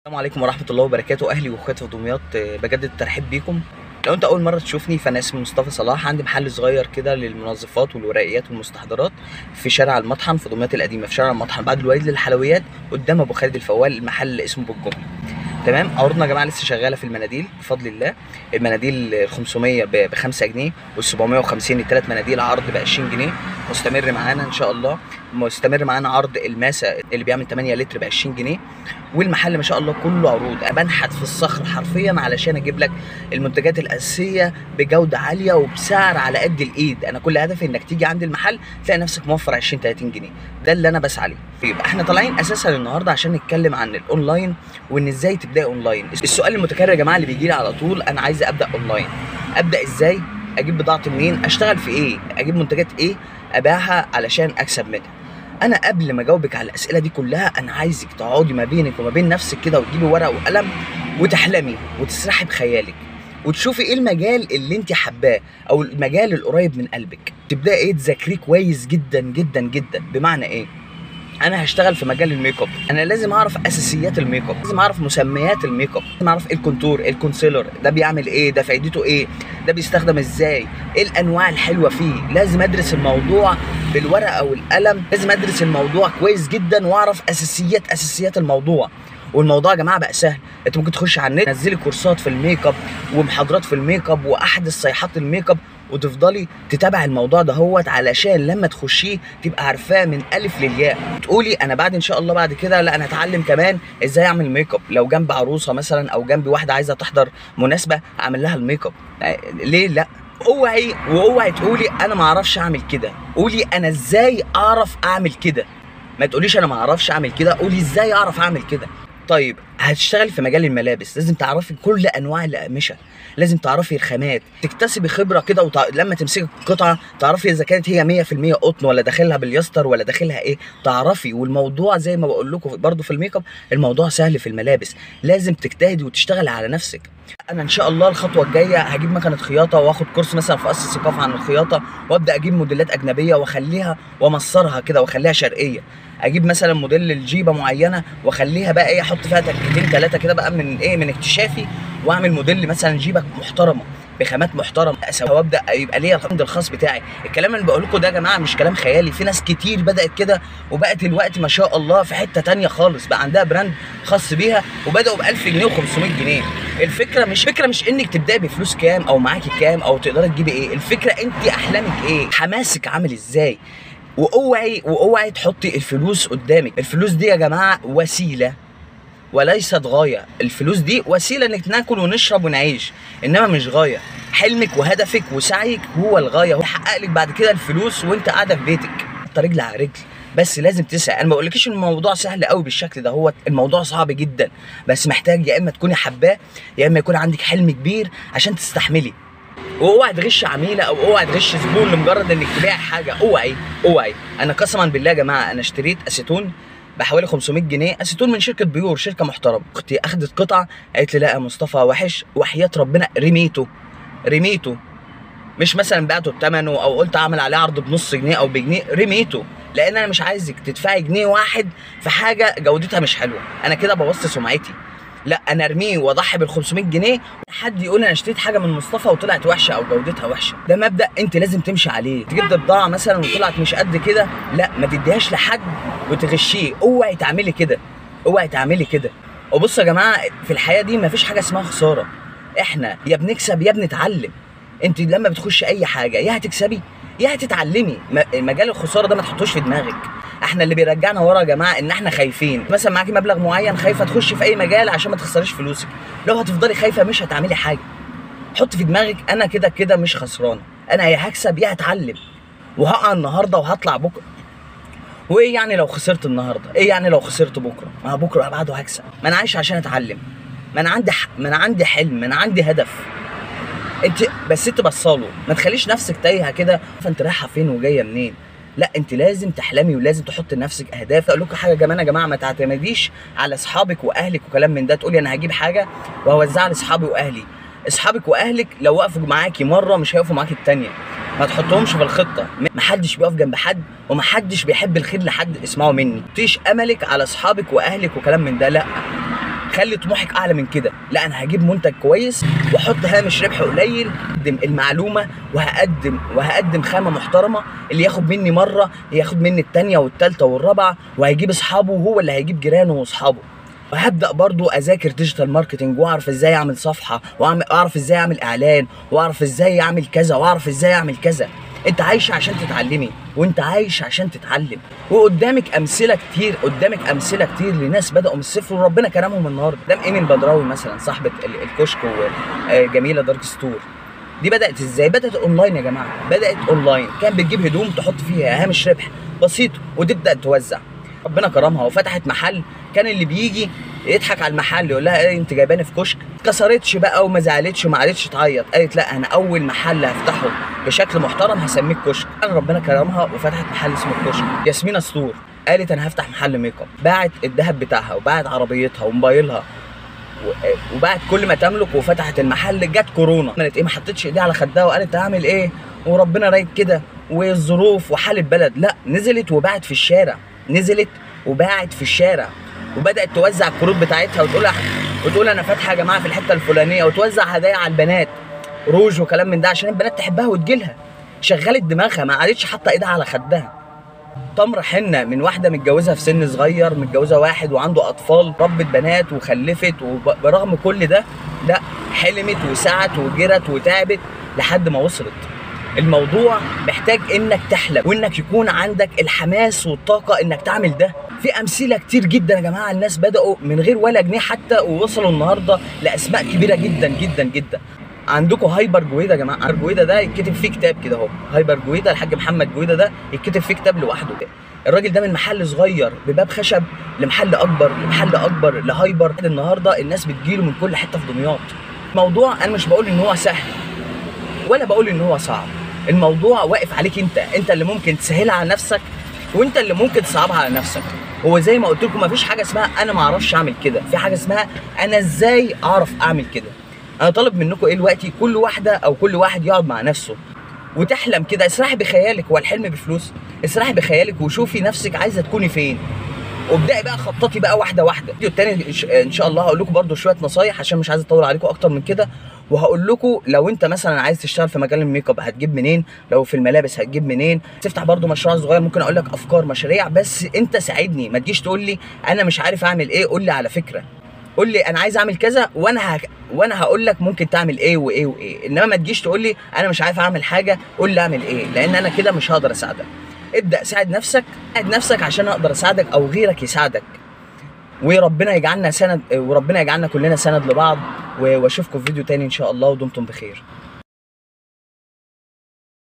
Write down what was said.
السلام عليكم ورحمة الله وبركاته أهلي وأخواتي في دمياط آه، بجدد الترحيب بيكم لو أنت أول مرة تشوفني فأنا اسمي مصطفى صلاح عندي محل صغير كده للمنظفات والورقيات والمستحضرات في شارع المطحن في دمياط القديمة في شارع المطحن بعد الوليد للحلويات قدام أبو خالد الفوال المحل اسمه بالجملة تمام عروضنا يا جماعه لسه شغاله في المناديل بفضل الله المناديل ال 500 ب 5 جنيه وال 750 الثلاث مناديل عرض ب 20 جنيه مستمر معانا ان شاء الله مستمر معانا عرض الماسه اللي بيعمل 8 لتر ب 20 جنيه والمحل ما شاء الله كله عروض بنحت في الصخر حرفيا علشان اجيب لك المنتجات الاساسيه بجوده عاليه وبسعر على قد الايد انا كل هدفي انك تيجي عند المحل تلاقي نفسك موفر 20 30 جنيه ده اللي انا بسعى ليه يبقى احنا طالعين اساسا النهارده عشان نتكلم عن الاونلاين وان ازاي تبداي اونلاين السؤال المتكرر يا جماعه اللي بيجي لي على طول انا عايز ابدا اونلاين ابدا ازاي اجيب بضاعتي منين اشتغل في ايه اجيب منتجات ايه ابيعها علشان اكسب منها انا قبل ما اجاوبك على الاسئله دي كلها انا عايزك تقعدي ما بينك وما بين نفسك كده وتجيبي ورقه وقلم وتحلمي وتسرحي بخيالك وتشوفي ايه المجال اللي انت حباه او المجال القريب من قلبك تبداي ايه تذاكريه كويس جدا جدا جدا بمعنى ايه انا هشتغل في مجال الميك اب انا لازم اعرف اساسيات الميك اب لازم اعرف مسميات الميك اب لازم اعرف ايه الكونتور إيه الكونسيلر ده بيعمل ايه ده فايدته ايه ده بيستخدم ازاي ايه الانواع الحلوه فيه لازم ادرس الموضوع بالورقه والقلم لازم ادرس الموضوع كويس جدا واعرف اساسيات اساسيات الموضوع والموضوع يا جماعه بقى سهل انت ممكن تخش على النت تنزلي كورسات في الميك اب ومحاضرات في الميك اب واحدث صيحات الميك اب وتفضلي تتابع الموضوع ده هوت علشان لما تخشيه تبقى عارفاه من الف للياء تقولي انا بعد ان شاء الله بعد كده لا انا اتعلم كمان ازاي اعمل ميك اب لو جنب عروسه مثلا او جنبي واحده عايزه تحضر مناسبه اعمل لها الميك اب آه، ليه لا اوعي واوعي تقولي انا ما اعرفش اعمل كده قولي انا ازاي اعرف اعمل كده ما تقوليش انا ما اعرفش اعمل كده قولي ازاي اعرف اعمل كده طيب هتشتغل في مجال الملابس لازم تعرفي كل انواع الاقمشه لازم تعرفي الخامات تكتسبي خبره كده وتع... لما تمسكي القطعه تعرفي اذا كانت هي 100% قطن ولا داخلها باليستر ولا داخلها ايه تعرفي والموضوع زي ما بقول لكم برضو في الميك اب الموضوع سهل في الملابس لازم تجتهدي وتشتغلي على نفسك انا ان شاء الله الخطوه الجايه هجيب مكنه خياطه واخد كورس مثلا في قص الثقافه عن الخياطه وابدا اجيب موديلات اجنبيه واخليها وامصرها كده واخليها شرقيه اجيب مثلا موديل الجيبه معينه واخليها بقى ايه احط فيها تكتين ثلاثه كده بقى من ايه من اكتشافي واعمل موديل مثلا جيبه محترمه بخامات محترمه أسوي وابدا يبقى ليا الخند الخاص بتاعي الكلام اللي بقول لكم ده يا جماعه مش كلام خيالي في ناس كتير بدات كده وبقت الوقت ما شاء الله في حته تانية خالص بقى عندها براند خاص بيها وبداوا ب 1000 جنيه و500 جنيه الفكره مش فكره مش انك تبداي بفلوس كام او معاكي كام او تقدري تجيبي ايه الفكره انت احلامك ايه حماسك عامل ازاي واوعي واوعي تحطي الفلوس قدامك الفلوس دي يا جماعه وسيله وليست غايه الفلوس دي وسيله انك ناكل ونشرب ونعيش انما مش غايه حلمك وهدفك وسعيك هو الغايه هو يحقق لك بعد كده الفلوس وانت قاعده في بيتك حط رجل على رجل بس لازم تسعى انا ما بقولكش ان الموضوع سهل قوي بالشكل ده هو الموضوع صعب جدا بس محتاج يا اما تكوني حباه يا اما يكون عندك حلم كبير عشان تستحملي واوعي تغش عميله او اوعي تغش زبون لمجرد انك تبيع حاجه اوعي اوعي انا قسما بالله يا جماعه انا اشتريت اسيتون بحوالي 500 جنيه اسيتون من شركه بيور شركه محترمه اختي اخدت قطعه قالت لي لا يا مصطفى وحش وحياه ربنا رميته رميته مش مثلا بعته بثمنه او قلت اعمل عليه عرض بنص جنيه او بجنيه رميته لان انا مش عايزك تدفعي جنيه واحد في حاجه جودتها مش حلوه انا كده بوظت سمعتي لا انا ارميه واضحي بال 500 جنيه حد يقول انا اشتريت حاجه من مصطفى وطلعت وحشه او جودتها وحشه ده مبدا انت لازم تمشي عليه تجيب بضاعه مثلا وطلعت مش قد كده لا ما تديهاش لحد وتغشيه اوعي تعملي كده اوعي تعملي كده وبصوا يا جماعه في الحياه دي ما فيش حاجه اسمها خساره احنا يا بنكسب يا بنتعلم انت لما بتخش اي حاجه يا هتكسبي يا هتتعلمي م- مجال الخساره ده ما تحطوش في دماغك احنا اللي بيرجعنا ورا يا جماعه ان احنا خايفين مثلا معاكي مبلغ معين خايفه تخشي في اي مجال عشان ما تخسريش فلوسك لو هتفضلي خايفه مش هتعملي حاجه حط في دماغك انا كده كده مش خسرانه انا يا هكسب يا هتعلم وهقع النهارده وهطلع بكره وايه يعني لو خسرت النهارده ايه يعني لو خسرت بكره ما بكره بعده هكسب ما انا عايش عشان اتعلم ما انا عندي ح... ما انا عندي حلم ما انا عندي هدف انت بس انت بصاله ما تخليش نفسك تايهه كده فانت رايحه فين وجايه منين لا انت لازم تحلمي ولازم تحط لنفسك اهداف اقول لكم حاجه كمان يا جماعه ما تعتمديش على اصحابك واهلك وكلام من ده تقولي انا هجيب حاجه وهوزعها لاصحابي واهلي اصحابك واهلك لو وقفوا معاكي مره مش هيقفوا معاكي التانيه ما تحطهمش في الخطه محدش بيقف جنب حد ومحدش بيحب الخير لحد اسمعوا مني تيش املك على اصحابك واهلك وكلام من ده لا خلي طموحك اعلى من كده لا انا هجيب منتج كويس واحط هامش ربح قليل اقدم المعلومه وهقدم وهقدم خامه محترمه اللي ياخد مني مره ياخد مني الثانيه والثالثه والرابعه وهيجيب اصحابه وهو اللي هيجيب جيرانه واصحابه وهبدا برضو اذاكر ديجيتال ماركتنج واعرف ازاي اعمل صفحه واعمل اعرف ازاي اعمل اعلان واعرف ازاي اعمل كذا واعرف ازاي اعمل كذا انت عايش عشان تتعلمي وانت عايش عشان تتعلم وقدامك امثله كتير قدامك امثله كتير لناس بداوا من الصفر وربنا كرمهم النهارده قدام ايمن بدراوي مثلا صاحبه ال- الكشك وجميله دارك ستور دي بدات ازاي بدات اونلاين يا جماعه بدات اونلاين كان بتجيب هدوم تحط فيها هامش ربح بسيط وتبدا توزع ربنا كرمها وفتحت محل كان اللي بيجي يضحك على المحل يقول لها ايه انت جايباني في كشك كسرتش بقى وما زعلتش وما عادتش تعيط قالت لا انا اول محل هفتحه بشكل محترم هسميه كشك كان ربنا كرمها وفتحت محل اسمه الكشك ياسمينة ستور قالت انا هفتح محل ميك اب باعت الذهب بتاعها وباعت عربيتها وموبايلها و- وباعت كل ما تملك وفتحت المحل جت كورونا عملت ايه ما حطتش ايديها على خدها وقالت هعمل ايه وربنا رايد كده والظروف وحال البلد لا نزلت وباعت في الشارع نزلت وباعت في الشارع وبدات توزع الكروت بتاعتها وتقول وتقول انا فاتحه يا جماعه في الحته الفلانيه وتوزع هدايا على البنات روج وكلام من ده عشان البنات تحبها وتجيلها شغلت دماغها ما قعدتش حاطه ايدها على خدها تمر حنه من واحده متجوزه في سن صغير متجوزه واحد وعنده اطفال ربت بنات وخلفت وبرغم كل ده لا حلمت وسعت وجرت وتعبت لحد ما وصلت الموضوع محتاج انك تحلم وانك يكون عندك الحماس والطاقه انك تعمل ده في امثله كتير جدا يا جماعه الناس بداوا من غير ولا جنيه حتى ووصلوا النهارده لاسماء كبيره جدا جدا جدا عندكم هايبر جويدا يا جماعه هايبر جويدا ده يتكتب فيه كتاب كده اهو هايبر جويدا الحاج محمد جويدا ده يتكتب فيه كتاب لوحده كده الراجل ده من محل صغير بباب خشب لمحل اكبر لمحل اكبر لهايبر النهارده الناس بتجيله من كل حته في دمياط موضوع انا مش بقول ان هو سهل ولا بقول ان هو صعب الموضوع واقف عليك انت انت اللي ممكن تسهلها على نفسك وانت اللي ممكن تصعبها على نفسك هو زي ما قلت لكم مفيش حاجه اسمها انا ما اعرفش اعمل كده في حاجه اسمها انا ازاي اعرف اعمل كده انا طالب منكم ايه دلوقتي كل واحده او كل واحد يقعد مع نفسه وتحلم كده اسرحي بخيالك هو الحلم بفلوس اسرحي بخيالك وشوفي نفسك عايزه تكوني فين وابداي بقى خططي بقى واحده واحده الفيديو التاني إنش- ان شاء الله هقول لكم برده شويه نصايح عشان مش عايز اطول عليكم اكتر من كده وهقول لكم لو انت مثلا عايز تشتغل في مجال الميك اب هتجيب منين لو في الملابس هتجيب منين تفتح برده مشروع صغير ممكن اقول لك افكار مشاريع بس انت ساعدني ما تجيش تقول لي انا مش عارف اعمل ايه قول لي على فكره قول لي انا عايز اعمل كذا وانا هك... وانا هقول لك ممكن تعمل ايه وايه وايه انما ما تجيش تقول لي انا مش عارف اعمل حاجه قول لي اعمل ايه لان انا كده مش هقدر اساعدك ابدا ساعد نفسك ساعد نفسك عشان اقدر اساعدك او غيرك يساعدك وربنا يجعلنا سند وربنا يجعلنا كلنا سند لبعض و- واشوفكم في فيديو تاني ان شاء الله ودمتم بخير